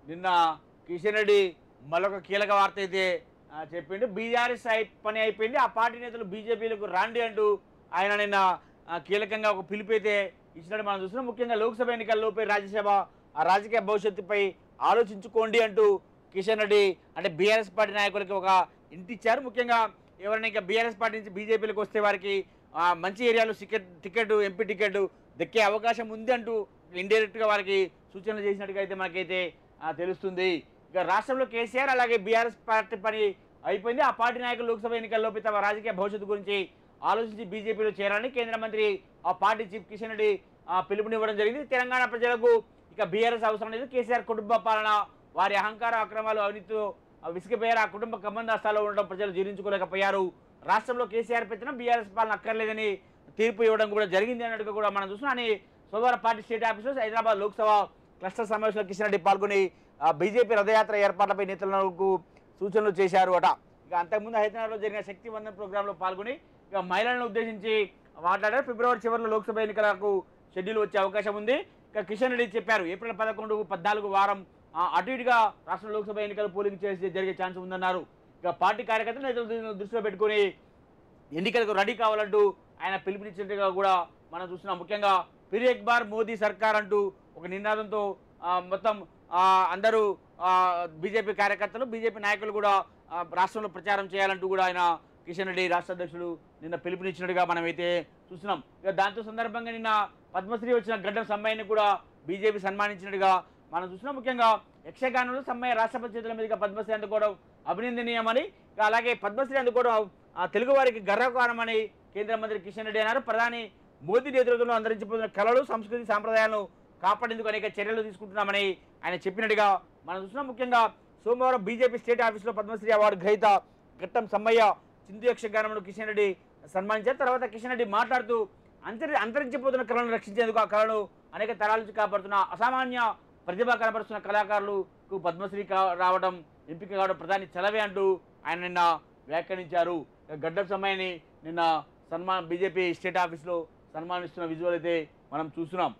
నిన్న కిషన్ రెడ్డి మరొక కీలక వార్త అయితే ఆ, చెప్పిండు బీఆర్ఎస్ అయి పని అయిపోయింది ఆ పార్టీ నేతలు బీజేపీలకు రాండి అంటూ ఆయన నిన్న ఆ, కీలకంగా ఒక పిలుపు అయితే ఇచ్చినట్టు మనం చూస్తున్నాం ముఖ్యంగా లోక్సభ ఎన్నికల్లోపై రాజ్యసభ ఆ రాజకీయ భవిష్యత్తుపై ఆలోచించుకోండి అంటూ కిషన్ రెడ్డి అంటే బీఆర్ఎస్ పార్టీ నాయకులకి ఒక ఇంటి ఇచ్చారు ముఖ్యంగా ఎవరైనా ఇంకా బీఆర్ఎస్ పార్టీ నుంచి బీజేపీలకు వస్తే వారికి ఆ, మంచి ఏరియాలో టికెట్ టికెట్ ఎంపీ టికెట్ దక్కే అవకాశం ఉంది అంటూ ఇండైరెక్ట్గా వారికి సూచనలు చేసినట్టుగా అయితే మనకైతే ఆ, తెలుస్తుంది ఇక రాష్ట్రంలో కేసీఆర్ అలాగే బీఆర్ఎస్ పార్టీ పని అయిపోయింది ఆ పార్టీ నాయకులు లోక్సభ ఎన్నికల్లోపై తమ రాజకీయ భవిష్యత్తు గురించి ఆలోచించి బీజేపీలో చేరాలని కేంద్ర మంత్రి ఆ పార్టీ చీఫ్ కిషన్ రెడ్డి ఆ, పిలుపునివ్వడం జరిగింది తెలంగాణ ప్రజలకు ఇక బీఆర్ఎస్ అవసరం లేదు కేసీఆర్ కుటుంబ పాలన వారి అహంకార అక్రమాలు అవినీతితో ఆ, విసిగిపోయారు ఆ కుటుంబ కమందాస్తాలో ఉండడం ప్రజలు జీర్ణించుకోలేకపోయారు రాష్ట్రంలో కేసీఆర్ పెంచిన బీఆర్ఎస్ పాలన అక్కర్లేదని తీర్పు ఇవ్వడం కూడా జరిగింది అన్నట్టుగా కూడా మనం చూస్తున్నాం అని సోమవారం పార్టీ స్టేట్ ఆఫీసులో హైదరాబాద్ లోక్సభ క్లస్టర్ సమావేశంలో కిషన్ రెడ్డి పాల్గొని ఆ, బీజేపీ రథయాత్ర ఏర్పాట్లపై నేతలకు సూచనలు చేశారు అట ఇక అంతకుముందు హైదరాబాద్లో జరిగిన శక్తి వందన్ ప్రోగ్రాంలో పాల్గొని ఇక మహిళలను ఉద్దేశించి మాట్లాడారు ఫిబ్రవరి చివరిలో లోక్సభ ఎన్నికలకు షెడ్యూల్ వచ్చే అవకాశం ఉంది ఇక కిషన్ రెడ్డి చెప్పారు ఏప్రిల్ పదకొండు పద్నాలుగు వారం ఆ, అటు ఇటుగా రాష్ట్ర లోక్సభ ఎన్నికలు పోలింగ్ చేసి జరిగే ఛాన్స్ ఉందన్నారు ఇక పార్టీ కార్యకర్తలు నేతలు దీన్ని దృష్టిలో పెట్టుకొని ఎన్నికలకు రెడీ కావాలంటూ ఆయన పిలుపునిచ్చినట్టుగా కూడా మనం చూస్తున్నాం ముఖ్యంగా ఫిర్ ఎక్ బార్ మోదీ సర్కార్ అంటూ ఒక నినాదంతో ఆ, మొత్తం ఆ, అందరూ బీజేపీ కార్యకర్తలు బీజేపీ నాయకులు కూడా ఆ, రాష్ట్రంలో ప్రచారం చేయాలంటూ కూడా ఆయన కిషన్ రెడ్డి రాష్ట్ర అధ్యక్షుడు నిన్న పిలుపునిచ్చినట్టుగా మనమైతే చూస్తున్నాం ఇక దాంతో సందర్భంగా నిన్న పద్మశ్రీ వచ్చిన గడ్డం సమ్మయ్యని కూడా బీజేపీ సన్మానించినట్టుగా మనం చూస్తున్నాం ముఖ్యంగా యక్షగానంలో సమ్మయ్య రాష్ట్రపతి చేతుల మీదుగా పద్మశ్రీ అందుకోవడం అభినందనీయమని ఇక అలాగే పద్మశ్రీ అందుకోవడం ఆ, తెలుగు వారికి గర్వకారణమని కేంద్ర మంత్రి కిషన్ రెడ్డి అన్నారు ప్రధాని మోదీ నేతృత్వంలో అంతరించిపోతున్న కళలు సంస్కృతి సాంప్రదాయాలను కాపాడేందుకు అనేక చర్యలు తీసుకుంటున్నామని ఆయన చెప్పినట్టుగా మనం చూస్తున్నాం ముఖ్యంగా సోమవారం బీజేపీ స్టేట్ ఆఫీసులో పద్మశ్రీ అవార్డు గ్రహీత ఘట్టం సమ్మయ్య చిందు యక్షగానమును కిషన్ రెడ్డి సన్మానించారు తర్వాత కిషన్ రెడ్డి మాట్లాడుతూ అంతరి అంతరించిపోతున్న కళలను రక్షించేందుకు ఆ కళను అనేక తరాల నుంచి కాపాడుతున్న అసామాన్య ప్రతిభ కనపరుస్తున్న కళాకారులకు పద్మశ్రీ కా- రావడం ఎంపిక కావడం ప్రధాని చలవే అంటూ ఆయన నిన్న వ్యాఖ్యానించారు ఇక గడ్డం సమయాన్ని నిన్న సన్మాన్ బీజేపీ స్టేట్ ఆఫీస్లో సన్మానిస్తున్న విజువల్ అయితే మనం చూస్తున్నాం